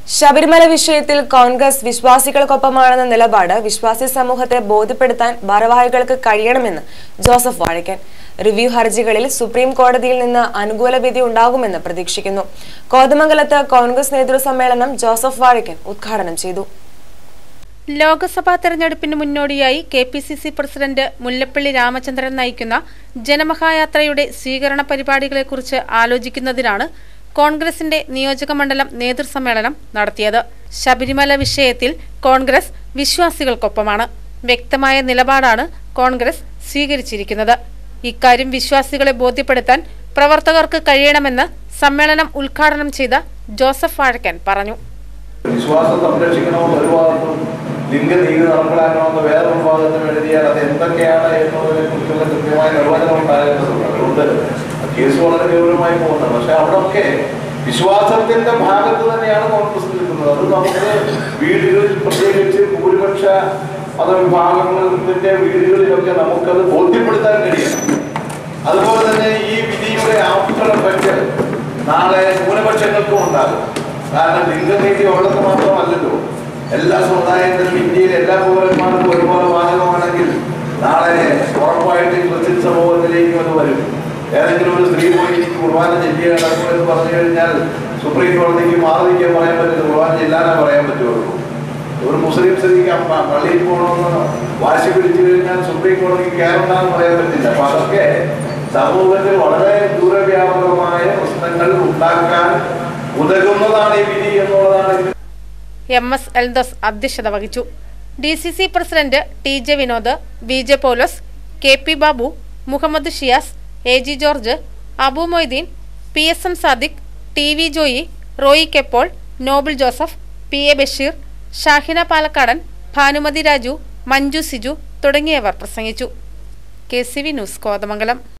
ശബരിമല വിഷയത്തിൽ കോൺഗ്രസ് വിശ്വാസികൾക്കൊപ്പമാണെന്ന നിലപാട് വിശ്വാസി സമൂഹത്തെ ബോധ്യപ്പെടുത്താൻ ഭാരവാഹികൾക്ക് കഴിയണമെന്ന് ജോസഫ് വാഴക്കൻ റിവ്യൂ ഹർജികളിൽ സുപ്രീം കോടതിയിൽ നിന്ന് അനുകൂല വിധി ഉണ്ടാകുമെന്ന് പ്രതീക്ഷിക്കുന്നു കോതമംഗലത്ത് കോൺഗ്രസ് നേതൃസമ്മേളനം ജോസഫ് വാഴക്കൻ ഉദ്ഘാടനം ചെയ്തു ലോക്സഭാ തെരഞ്ഞെടുപ്പിന് മുന്നോടിയായി K P C C president Mullappally Ramachandran നയിക്കുന്ന ജനമഹായാത്രയുടെ സ്വീകരണ പരിപാടികളെക്കുറിച്ച് ആലോചിക്കുന്നതിനാണ് കോൺഗ്രസിന്റെ നിയോജക മണ്ഡലം നേതൃസമ്മേളനം നടത്തിയത് ശബരിമല വിഷയത്തിൽ കോൺഗ്രസ് വിശ്വാസികൾക്കൊപ്പമാണ് വ്യക്തമായ നിലപാടാണ് കോൺഗ്രസ് സ്വീകരിച്ചിരിക്കുന്നത് ഇക്കാര്യം വിശ്വാസികളെ ബോധ്യപ്പെടുത്താൻ പ്രവർത്തകർക്ക് കഴിയണമെന്ന് സമ്മേളനം ഉദ്ഘാടനം ചെയ്ത ജോസഫ് വാഴക്കൻ പറഞ്ഞു വിശ്വാസം സംരക്ഷിക്കണമെന്ന് ഒരു ഭാഗത്തും ലിംഗനീതി നടപ്പിലാക്കണമെന്ന് വേറൊരു ഭാഗത്തും എഴുതിയാൽ അത് എന്തൊക്കെയാണ് എന്നതിനെ കുറിച്ചുള്ള കൃത്യമായ നിർവചനം ഉണ്ടാകേണ്ടതുണ്ട് അതുകൊണ്ട് കേസ് വളരെ ഗൗരവമായി പോകുന്നത് പക്ഷെ അവിടെയൊക്കെ വിശ്വാസത്തിന്റെ ഭാഗത്ത് തന്നെയാണ് കോൺഗ്രസ് നിൽക്കുന്നത് അത് നമുക്ക് വീടുകളിൽ പ്രത്യേകിച്ച് ഭൂരിപക്ഷ മതവിഭാഗങ്ങളുടെ വീടുകളിലൊക്കെ നമുക്കത് ബോധ്യപ്പെടുത്താൻ കഴിയണം അതുപോലെ തന്നെ ഈ വിധിയുടെ ആഫ്റ്റർ എഫക്റ്റ് നാളെ ന്യൂനപക്ഷങ്ങൾക്കും ഉണ്ടാകും കാരണം ലിംഗനീതി ഉള്ളത് മാത്രമല്ലല്ലോ എല്ലാ സമുദായത്തിലും ഇന്ത്യയിലെ എല്ലാ പൗരന്മാർക്കും ഒരുപോലെ ബാധകമാണെങ്കിൽ നാളെ ഉറപ്പായിട്ട് ക്രിസ്ത്യൻ സമൂഹത്തിലേക്കും അത് വരും ഏതെങ്കിലും ഒരു സ്ത്രീ പോയി എനിക്ക് കുർബാന ചെല്ലിയ നടക്കും എന്ന് പറഞ്ഞു കഴിഞ്ഞാൽ സുപ്രീം കോടതിക്ക് മാറി നിൽക്കാൻ പറയാൻ പറ്റില്ല കുർബാന ചെല്ലാനേ പറയാൻ പറ്റുള്ളൂ ഒരു മുസ്ലിം സ്ത്രീക്ക് അമ്മ പള്ളിയിൽ പോകണമെന്ന് വാശി പിടിച്ചു കഴിഞ്ഞാൽ സുപ്രീം കോടതിക്ക് കയറണ്ടെന്ന് പറയാൻ പറ്റില്ല അപ്പൊ അതൊക്കെ സമൂഹത്തിൽ വളരെ ദൂരവ്യാപകമായ പ്രശ്നങ്ങൾ ഉണ്ടാക്കാൻ ഉതകുന്നതാണ് ഈ വിധി എന്നുള്ളതാണ് ഇതിന് എം എസ് എൽദോസ് അധ്യക്ഷത വഹിച്ചു D C C president T J Vinod V J Paulose K P Babu Muhammad Shiyas A G George Abu Moideen P S M Sadiq T V Joy Roy കെപ്പോൾ Noble Joseph P A Basheer Shahina Palakkadan Bhanumathi Raju Manju Siju തുടങ്ങിയവർ പ്രസംഗിച്ചു K C V news Kothamangalam